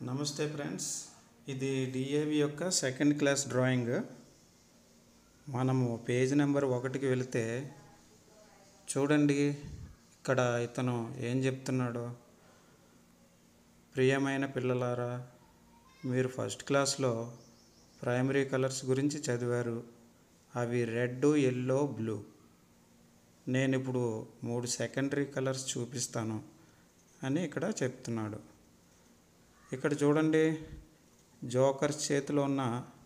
నమస్తే ఫ్రెండ్స్ ఇది డిఏవి యొక్క సెకండ్ క్లాస్ డ్రాయింగ్ మనము పేజ్ నెంబర్ ఒకటికి వెళితే చూడండి ఇక్కడ ఇతను ఏం చెప్తున్నాడు ప్రియమైన పిల్లలారా మీరు ఫస్ట్ క్లాస్లో ప్రైమరీ కలర్స్ గురించి చదివారు అవి రెడ్ ఎల్లో బ్లూ నేను ఇప్పుడు మూడు సెకండరీ కలర్స్ చూపిస్తాను అని ఇక్కడ చెప్తున్నాడు ఇక్కడ చూడండి జోకర్స్ చేతిలో ఉన్న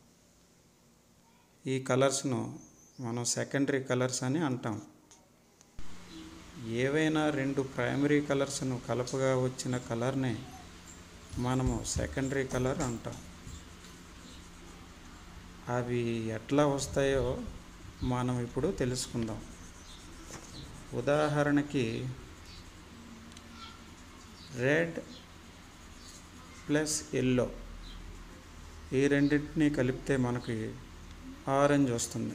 ఈ కలర్స్ను మనం సెకండరీ కలర్స్ అని అంటాం ఏవైనా రెండు ప్రైమరీ కలర్స్ను కలపగా వచ్చిన కలర్ని మనము సెకండరీ కలర్ అంటాం అవి ఎట్లా వస్తాయో మనం ఇప్పుడు తెలుసుకుందాం ఉదాహరణకి రెడ్ ప్లస్ ఎల్లో ఈ రెండింటిని కలిపితే మనకి ఆరెంజ్ వస్తుంది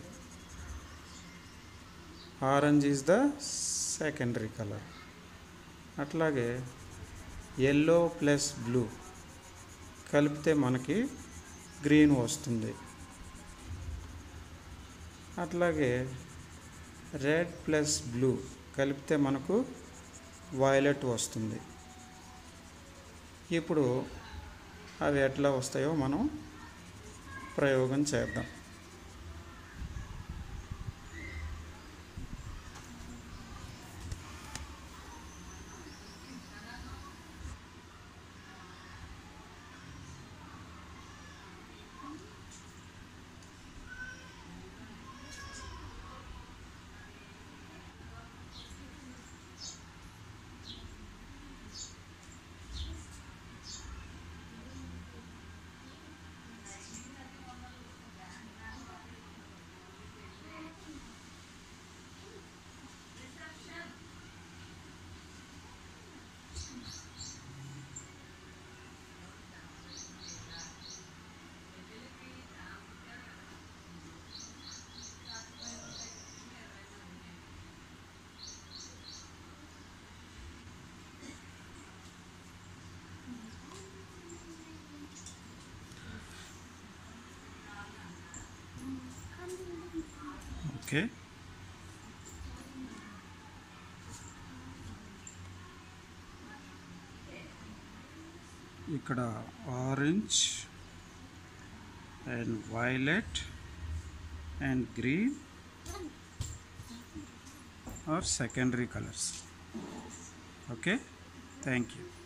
orange is the secondary colour అట్లాగే ఎల్లో ప్లస్ బ్లూ కలిపితే మనకి గ్రీన్ వస్తుంది అట్లాగే రెడ్ ప్లస్ బ్లూ కలిపితే మనకు వైలెట్ వస్తుంది ఇప్పుడు అవి ఎట్లా వస్తాయో మనం ప్రయోగం చేద్దాం ఓకే ఇక్కడ orange and violet and green are secondary colours okay thank you